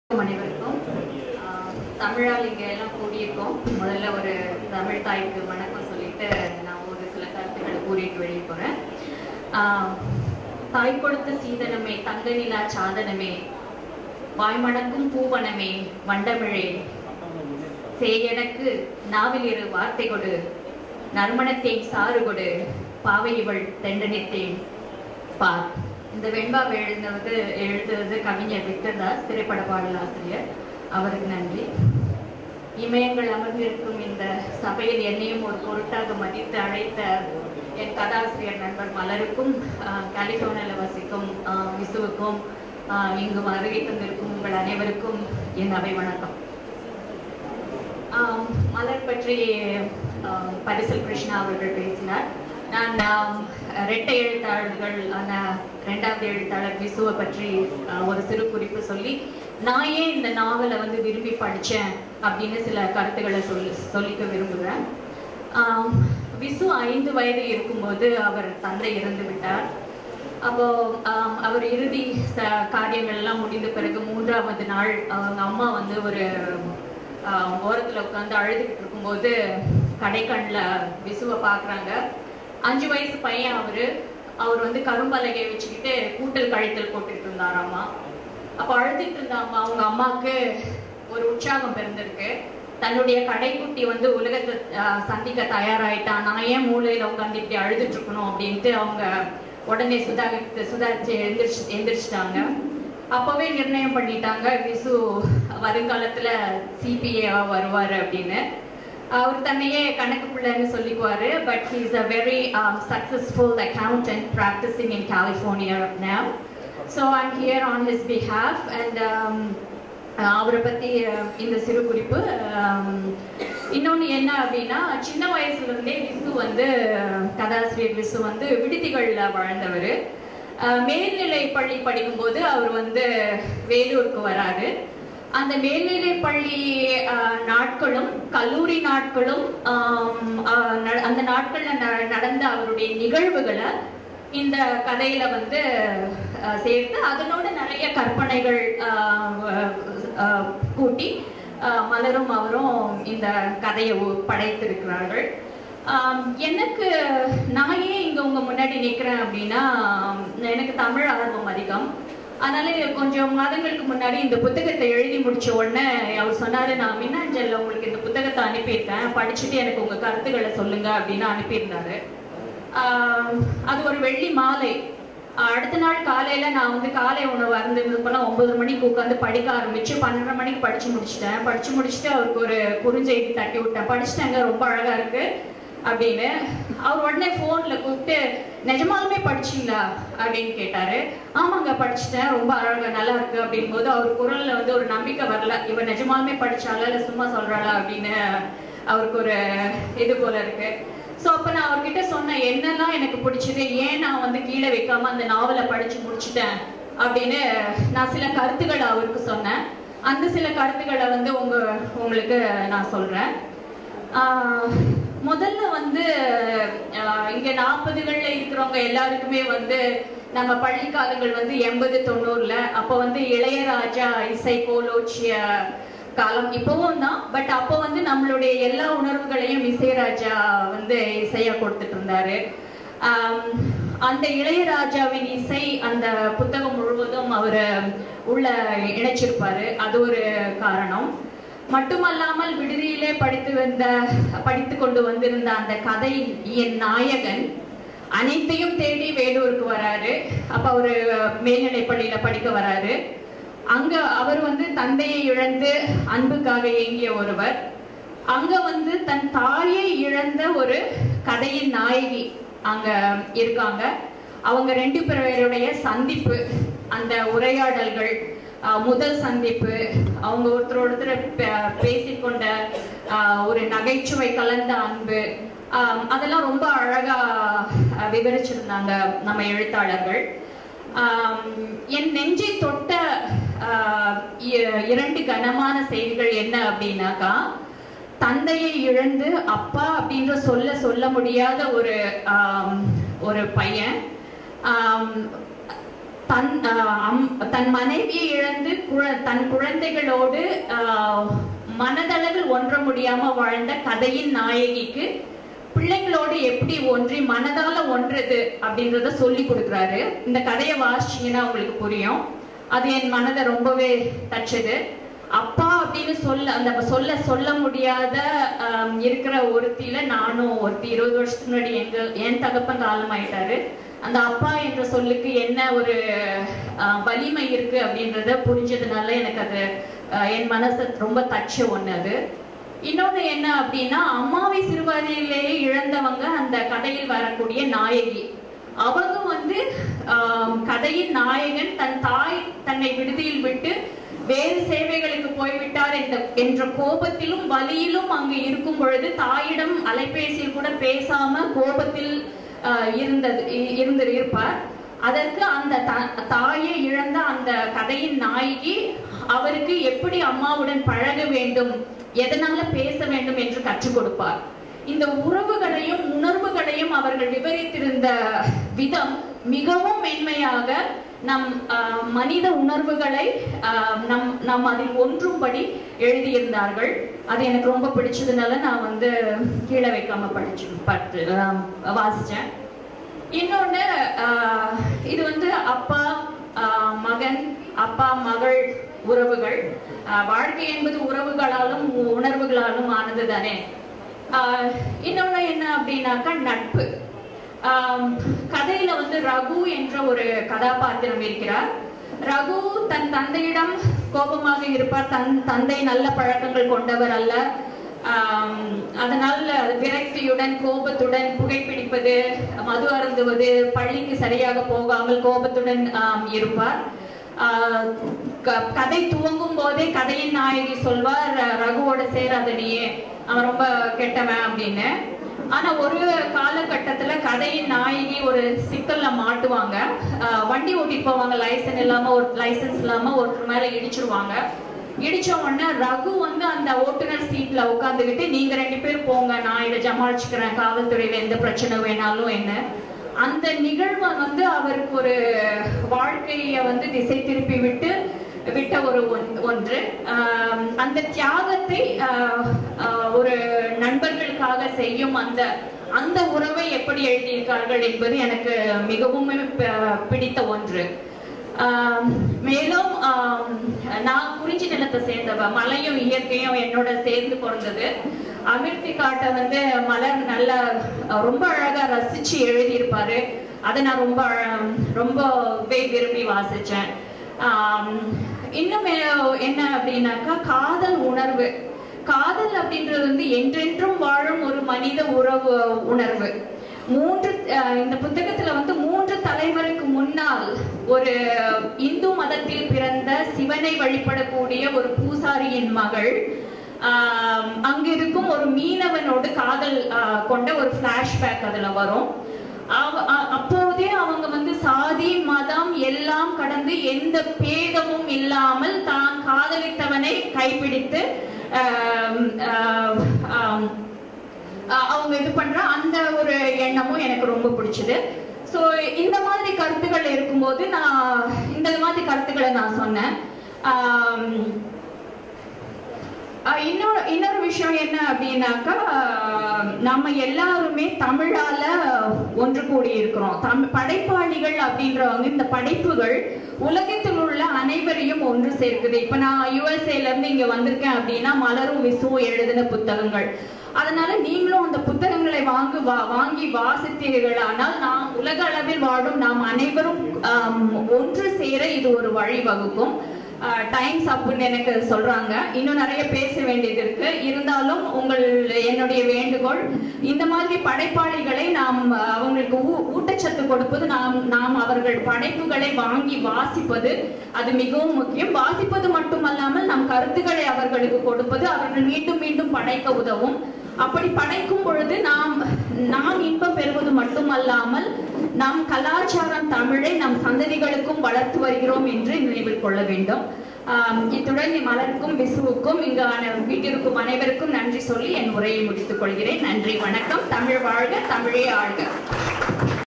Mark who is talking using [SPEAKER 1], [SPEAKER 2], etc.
[SPEAKER 1] அனைவருக்கும் ஆஹ், தமிழால் இங்க எல்லாம் கூடியிருக்கோம் முதல்ல ஒரு தமிழ் தாய்க்கு வணக்கம் சொல்லிட்டு நான் ஒரு சில கருத்துக்களை கூறிட்டு வெளியே போறேன் ஆஹ், தாய் கொடுத்த சீதனமே தங்க நிலா சாதனமே வாய்மணக்கும் பூவனமே வண்டமிழே சேயனக்கு நாவில் இரு வார்த்தை கொடு நறுமணத்தேன் சாறு கொடு பாவை இவள் தெண்டனித்தேன் பார் இந்த வெண்பாவை எழுதுவது எழுதுவது கவிஞர் விக்டர்தாஸ் திரைப்பட பாடலாசிரியர் அவருக்கு நன்றி இமயங்கள் அமர்ந்திருக்கும் இந்த சபையில் என்னையும் ஒரு பொருட்டாக மதித்து அழைத்த என் கதாசிரியர் நண்பர் மலருக்கும் ஆஹ், கலிபோர்னியாவில் வசிக்கும் ஆஹ், விசுவுக்கும் ஆஹ், இங்கு வருகை தந்திருக்கும் உங்கள் அனைவருக்கும் என் அவை வணக்கம் ஆம், மலர் பற்றி ஆம், பரிசல் கிருஷ்ணா அவர்கள் பேசினார் நான் ஆம், இரட்டை எழுத்தாளர்கள் ஆன இரண்டாவது எழுத்தாளர் விசுவை பற்றி ஆ, ஒரு சிறு குறிப்பு சொல்லி நான் ஏன் இந்த நாவலை வந்து விரும்பி படித்தேன் அப்படின்னு சில கருத்துக்களை சொல்லி சொல்லிக்க விரும்புகிறேன் ஆம், விசு ஐந்து வயது இருக்கும்போது அவர் தந்தை இறந்து விட்டார் அப்போ ஆம், அவர் இறுதி ச- காரியங்கள் எல்லாம் முடிந்த பிறகு மூன்றாவது நாள் அவங்க அம்மா வந்து ஒரு ஆஹ், ஓரத்துல உட்காந்து அழுதுகிட்டு இருக்கும்போது கடைக்கண்ணில் விசுவை பார்க்குறாங்க அஞ்சு வயசு பையன் அவரு அவர் வந்து கரும்பலகை வச்சுக்கிட்டு கூட்டல் கழித்தல் போட்டுட்டு இருந்தாராமா அப்போ அழுதுட்டு இருந்த அம்மா அவங்க அம்மாவுக்கு ஒரு உற்சாகம் பிறந்திருக்கு தன்னுடைய கடைக்குட்டி வந்து உலகத்தை ஆஹ், சந்திக்க தயாராயிட்டான் நான் ஏன் மூலையில உட்காந்து இப்படி அழுதுட்டு இருக்கணும் அப்படின்ட்டு அவங்க உடனே சுதாகரித்து சுதாரிச்சு எழுந்திரிச்சு எந்திரிச்சிட்டாங்க அப்பவே நிர்ணயம் பண்ணிட்டாங்க விசு வருங்காலத்துல சிபிஏவா வருவாரு அப்படின்னு அவர் தன்னையே கணக்கு பிள்ளைன்னு சொல்லிக்குவாரு but he is a very successful accountant practising in California now so I'm here on his behalf and அவரை பத்தி அஹ், இந்த சிறு குறிப்பு இன்னொன்று என்ன அப்படின்னா சின்ன வயசுல இருந்தே விசு வந்து கதாசிரியர் விசு வந்து விடுதிகளில் வாழ்ந்தவர் மேல்நிலை பள்ளி படிக்கும்போது அவர் வந்து வேலூருக்கு வராரு அந்த மேல்நிலை பள்ளி அஹ், நாட்களும் கல்லூரி நாட்களும் ஆம், அஹ், நட- அந்த நாட்கள்ல ந- நடந்த அவருடைய நிகழ்வுகளை இந்த கதையில வந்து அஹ், சேர்த்து அதனோட நிறைய கற்பனைகள் அஹ், அஹ், கூட்டி அஹ், மலரும் அவரும் இந்த கதையை உ- படைத்திருக்கிறார்கள் ஆம், எனக்கு நான் ஏன் இங்க உங்க முன்னாடி நிக்கிறேன் அப்படின்னா எனக்கு தமிழ் ஆர்வம் அதிகம் அதனால கொஞ்சம் மாதங்களுக்கு முன்னாடி இந்த புத்தகத்தை எழுதி முடிச்ச உடனே அவர் சொன்னாரு நான் மின்னஞ்சல்ல உங்களுக்கு இந்த புத்தகத்தை அனுப்பியிருக்கேன் படிச்சுட்டு எனக்கு உங்க கருத்துக்களை சொல்லுங்க அப்படின்னு அனுப்பியிருந்தாரு ஆஹ் அது ஒரு வெள்ளி மாலை ஆஹ் அடுத்த நாள் காலையில நான் வந்து காலை உணவு அருந்திருந்தது போல ஒன்பது மணிக்கு உட்காந்து படிக்க ஆரம்பிச்சு பன்னெண்டரை மணிக்கு படிச்சு முடிச்சிட்டேன் படிச்சு முடிச்சுட்டு அவருக்கு ஒரு குறுஞ்செய்தி தட்டி விட்டேன் படிச்சிட்டேங்க ரொம்ப அழகா இருக்கு அப்படின்னு அவர் உடனே போன்ல கூப்பிட்டு நிஜமாலுமே படிச்சீங்களா அப்படின்னு கேட்டாரு ஆமாங்க படிச்சிட்டேன் ரொம்ப அழகா நல்லா இருக்கு அப்படின் போது அவர் குரல்ல வந்து ஒரு நம்பிக்கை வரல இவ நிஜமாலுமே படிச்சாளா இல்ல சும்மா சொல்றாளா அப்படின்னு அவருக்கு ஒரு இது போல இருக்கு ஸோ அப்போ நான் அவர்கிட்ட சொன்னேன் என்னெல்லாம் எனக்கு பிடிச்சது ஏன் நான் வந்து கீழே வைக்காம அந்த நாவலை படிச்சு முடிச்சிட்டேன் அப்படின்னு நான் சில கருத்துக்களை அவருக்கு சொன்னேன் அந்த சில கருத்துக்களை வந்து உங்க உங்களுக்கு நான் சொல்றேன் ஆஹ் முதல்ல வந்து ஆஹ் இங்க நாற்பதுகள்ல இருக்கிறவங்க எல்லாருக்குமே வந்து நம்ம பள்ளி காலங்கள் வந்து எண்பது தொண்ணூறுல அப்போ வந்து இளையராஜா இசை கோலோச்சிய காலம் இப்பவும் தான் பட் அப்போ வந்து நம்மளுடைய எல்லா உணர்வுகளையும் இசைராஜா வந்து இசையா கொடுத்துட்டு இருந்தாரு ஆம், அந்த இளையராஜாவின் இசை அந்த புத்தகம் முழுவதும் அவர் உள்ள இணைச்சிருப்பாரு அது ஒரு காரணம் மட்டுமல்லாமல் விடுதியிலே படித்து வந்த படித்து கொண்டு வந்திருந்த அந்த கதை என் நாயகன் அனைத்தையும் தேடி வேலூருக்கு வராரு அப்ப அவரு மேல்நிலை பள்ளியில படிக்க வராரு அங்க அவர் வந்து தந்தையை இழந்து அன்புக்காக ஏங்கிய ஒருவர் அங்க வந்து தன் தாயை இழந்த ஒரு கதையின் நாயகி அங்க இருக்காங்க அவங்க ரெண்டு பேருடைய சந்திப்பு அந்த உரையாடல்கள் ஆஹ், முதல் சந்திப்பு அவங்க ஒருத்தர் ஒருத்தர் பே- பேசிக்கொண்ட ஆஹ், ஒரு நகைச்சுவை கலந்த அன்பு ஆஹ், அதெல்லாம் ரொம்ப அழகா ஆஹ், விவரிச்சிருந்தாங்க நம்ம எழுத்தாளர்கள் ஆம், என் நெஞ்சை தொட்ட ஆஹ், இ- இரண்டு கனமான செய்திகள் என்ன அப்படின்னாக்கா தந்தையை இழந்து அப்பா அப்படின்ற சொல்ல சொல்ல முடியாத ஒரு ஆம், ஒரு பையன் ஆம், தன் ஆஹ், அம்- தன் மனைவியை இழந்து குழ- தன் குழந்தைகளோடு ஆஹ், மனதளவில் ஒன்ற முடியாம வாழ்ந்த கதையின் நாயகிக்கு பிள்ளைங்களோடு எப்படி ஒன்றி மனதால ஒன்றது அப்படின்றத சொல்லி கொடுக்குறாரு இந்த கதையை வாசிச்சீங்கன்னா உங்களுக்கு புரியும் அது என் மனதை ரொம்பவே தச்சது அப்பா அப்படின்னு சொல்ல அந்த சொல்ல சொல்ல முடியாத ஆம், இருக்கிற ஒருத்தியில நானும் ஒருத்தி இருபது வருஷத்துக்கு முன்னாடி எங்க என் தகப்பன் காலம் ஆயிட்டாரு அந்த அப்பா என்ற சொல்லுக்கு என்ன ஒரு ஆ, வலிமை இருக்கு அப்படின்றத புரிஞ்சதுனால எனக்கு அது ஆ, என் மனசை ரொம்ப தச்ச ஒண்ணு அது இன்னொன்னு என்ன அப்படின்னா அம்மாவை சிறுவயதிலேயே இழந்தவங்க அந்த கதையில் வரக்கூடிய நாயகி அவங்க வந்து ஆம், கதையின் நாயகன் தன் தாய் தன்னை விடுதியில் விட்டு வேறு சேவைகளுக்கு போய்விட்டார் என்ற என்ற கோபத்திலும் வலியிலும் அங்கு இருக்கும் பொழுது தாயிடம் அலைபேசியில் கூட பேசாம கோபத்தில் ஆஹ், இருந்தது இ- இருந்து இருப்பார் அதற்கு அந்த த- தாயை இழந்த அந்த கதையின் நாயகி அவருக்கு எப்படி அம்மாவுடன் பழக வேண்டும் எதனால பேச வேண்டும் என்று கற்றுக் கொடுப்பார் இந்த உறவுகளையும் உணர்வுகளையும் அவர்கள் விவரித்திருந்த விதம் மிகவும் மென்மையாக நம் ஆஹ், மனித உணர்வுகளை ஆஹ், நம் நம் அதில் ஒன்றும்படி எழுதியிருந்தார்கள் அது எனக்கு ரொம்ப பிடிச்சதுனால நான் வந்து கீழே வைக்காம படிச்சு பட்டு ஆஹ், வாசிச்சேன் இன்னொன்னு ஆஹ், இது வந்து அப்பா ஆஹ், மகன் அப்பா மகள் உறவுகள் ஆஹ், வாழ்க்கை என்பது உறவுகளாலும் உணர்வுகளாலும் ஆனது தானே ஆஹ், இன்னொன்னு என்ன அப்படின்னாக்கா நட்பு ஆம், கதையில வந்து ரகு என்ற ஒரு கதாபாத்திரம் இருக்கிறார் ரகு தன் தந்தையிடம் கோபமாக இருப்பார் தன் தந்தை நல்ல பழக்கங்கள் கொண்டவர் அல்ல ஆம், அதனால் விரக்தியுடன் கோபத்துடன் புகைப்பிடிப்பது மது அருந்துவது பள்ளிக்கு சரியாக போகாமல் கோபத்துடன் ஆம், இருப்பார் ஆஹ் க- கதை துவங்கும் போதே கதையின் நாயகி சொல்வார் "ர- ரகுவோட சேராத நீயே அவன் ரொம்ப கெட்டவன் அப்படின்னு ஆனா ஒரு காலகட்டத்துல கதையின் நாயகி ஒரு சிக்கல்ல மாட்டுவாங்க ஆஹ் வண்டி ஓட்டிட்டு போவாங்க லைசன்ஸ் இல்லாம ஒரு லைசன்ஸ் இல்லாம ஒருத்தர் மேல இடிச்சிருவாங்க இடிச்ச உடனே ரகு வந்து அந்த ஓட்டுநர் சீட்ல உட்காந்துக்கிட்டு நீங்க ரெண்டு பேர் போங்க நான் இதை ஜமாளிச்சுக்கிறேன் காவல்துறையில எந்த பிரச்சனை வேணாலும் என்ன அந்த நிகழ்வை வந்து அவருக்கு ஒரு வாழ்க்கைய வந்து திசை திருப்பி விட்டு விட்ட ஒரு ஒன்- ஒன்று ஆம், அந்த தியாகத்தை ஆஹ், ஆஹ், ஒரு நண்பர்களுக்காக செய்யும் அந்த அந்த உறவை எப்படி எழுதியிருக்கார்கள் என்பது எனக்கு மிகவும் ப- பிடித்த ஒன்று ஆம், மேலும் ஆம், நான் குறிஞ்சி நிலத்தை சேர்ந்தவ மலையும் இயற்கையும் என்னோட சேர்ந்து பிறந்தது அமிர்தி காட்டை வந்து மலர் நல்ல அஹ், ரொம்ப அழகா ரசிச்சு எழுதியிருப்பாரு அதை நான் ரொம்ப அழ- ரொம்ப விரும்பி வாசிச்சேன் ஆம், இன்னும் எ- என்ன அப்படின்னாக்கா காதல் உணர்வு காதல் அப்படின்றது வந்து என்றென்றும் வாழும் ஒரு மனித உறவு உணர்வு மூன்று அஹ், இந்த புத்தகத்துல வந்து மூன்று தலைமுறைக்கு முன்னால் ஒரு இந்து மதத்தில் பிறந்த சிவனை வழிபடக்கூடிய ஒரு பூசாரியின் மகள் ஆஹ், அங்கிருக்கும் ஒரு மீனவனோடு காதல் ஆஹ், கொண்ட ஒரு பிளாஷ்பேக் அதுல வரும் அவ- அ- அப்போதே அவங்க வந்து சாதி மதம் எல்லாம் கடந்து எந்த பேதமும் இல்லாமல் தான் காதலித்தவனை கைப்பிடித்து ஆம், ஆம், ஆம், அஹ் அவங்க இது பண்ற அந்த ஒரு எண்ணமும் எனக்கு ரொம்ப பிடிச்சது ஸோ இந்த மாதிரி கருத்துக்கள் இருக்கும்போது நான் இந்த மாதிரி கருத்துக்களை நான் சொன்னேன் ஆம், அஹ் இன்னொரு இன்னொரு விஷயம் என்ன அப்படின்னாக்கா அஹ் நம்ம எல்லாருமே தமிழால ஒன்று கூடி இருக்கிறோம் தமிழ் படைப்பாளிகள் அப்படின்றவங்க இந்த படைப்புகள் உலகத்தில் உள்ள அனைவரையும் ஒன்று சேர்க்குது இப்ப நான் யுஎஸ்ஏல இருந்து இங்க வந்திருக்கேன் அப்படின்னா மலரும் விசுவும் எழுதின புத்தகங்கள் அதனால நீங்களும் அந்த புத்தகங்களை வாங்கு வா வாங்கி வாசித்தீர்களானால் நாம் உலக அளவில் வாழும் நாம் அனைவரும் ஆம், ஒன்று சேர இது ஒரு வழிவகுக்கும் டைம்ஸ் அப்னு எனக்கு சொல்றாங்க இன்னும் நிறைய பேச வேண்டியது இருக்கு இருந்தாலும் உங்கள் என்னுடைய வேண்டுகோள் இந்த மாதிரி படைப்பாளிகளை நாம் அஹ், அவங்களுக்கு ஊ- ஊட்டச்சத்து கொடுப்பது நாம் நாம் அவர்கள் படைப்புகளை வாங்கி வாசிப்பது அது மிகவும் முக்கியம் வாசிப்பது மட்டுமல்லாமல் நம் கருத்துக்களை அவர்களுக்கு கொடுப்பது அவர்கள் மீண்டும் மீண்டும் படைக்க உதவும் அப்படி படைக்கும் பொழுது நாம் நாம் இன்பம் பெறுவது மட்டுமல்லாமல் நம் கலாச்சாரம் தமிழை நம் சந்ததிகளுக்கும் வளர்த்து வருகிறோம் என்று நினைவில் கொள்ள வேண்டும் ஆம், இத்துடன் மலருக்கும் விசுவுக்கும் இங்கு அன- வீட்டிற்கும் அனைவருக்கும் நன்றி சொல்லி என் உரையை முடித்துக் கொள்கிறேன் நன்றி வணக்கம் தமிழ் வாழ்க தமிழே ஆழ்க